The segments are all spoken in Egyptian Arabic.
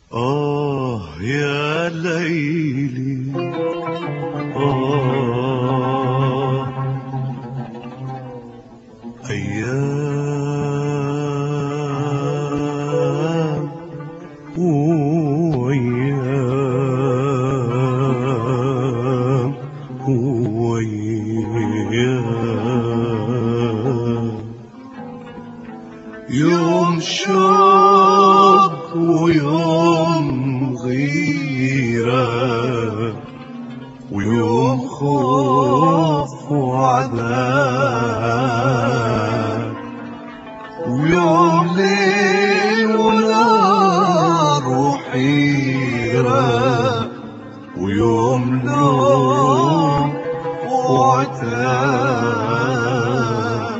آه يا ليلي آه أيام وأيام وأيام يوم شوق ويوم غيرة ويوم خوف وعذاب ويوم ليل ونار وحيرة ويوم نوم وعتاب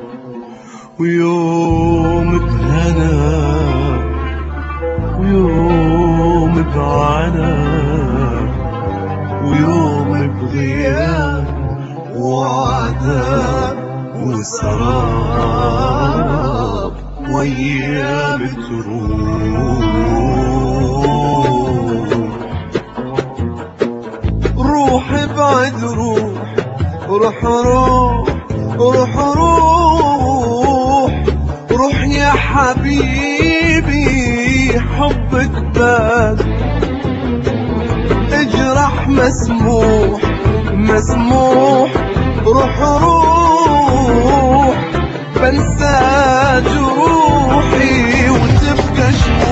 ويوم بهنا ويوم بعنا ويوم بغياب وعذاب وسراب وايام تروح روح ابعد روح روح روح روح روح روح يا حبيبي حبك باد اجرح مسموح مسموح روح روح بنسى جروحي وتبقى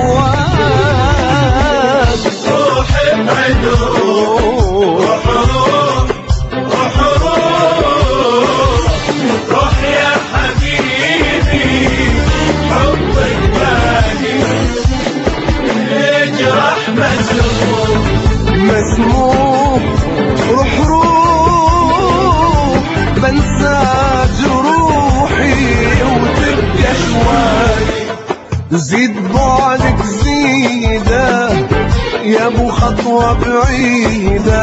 شواك روح ابعد روح روح روح روح روح يا حبيبي حبك باقي اجرح مسموم مسموح روح روح بنسى جروحي وتبقى شوي زيد بعدك زيدة يا ابو خطوة بعيدة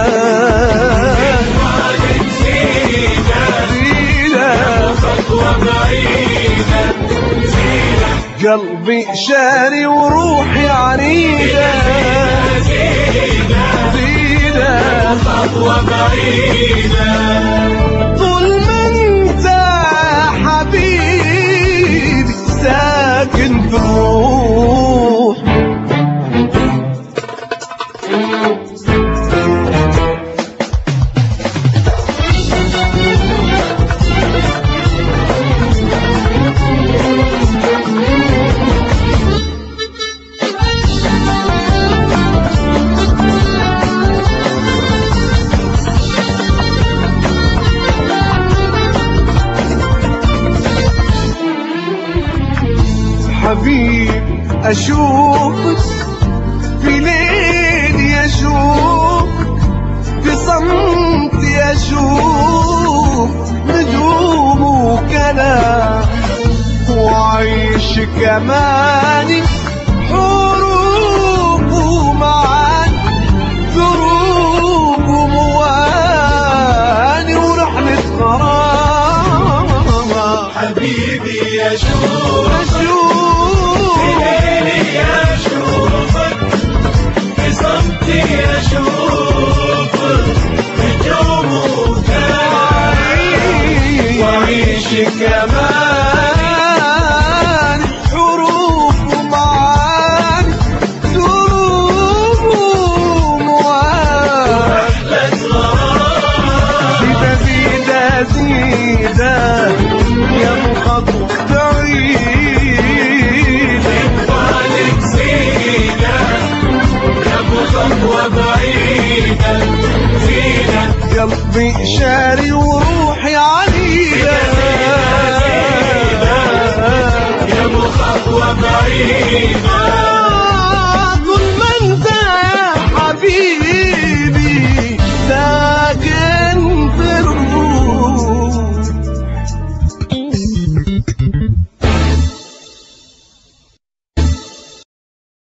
بعدك زينة زيدة خطوة بعيدة زينة قلبي شاري وروحي عنيدة زينة زيدة خطوة بعيدة طول ما انت حبيبي ساكن في الروح حبيب اشوفك في ليلي اشوفك في صمتي اشوف نجوم وكلام وعيش كماني حروب ومعاني دروب ومواني ورحلة غرام حبيبي يا شوف أشوف ليلي اشوفك في صمتي اشوفك نجوم وكان واعيش كمان حروف ومعاني دروب ومواني رحلة غرام زيدة زيدة زيدة يا ابو خطوة بعيدة بعدك زينة يا ابو خطوة بعيدة زينة قلبي شاري وروحي عنيدة يا ابو خطوة بعيدة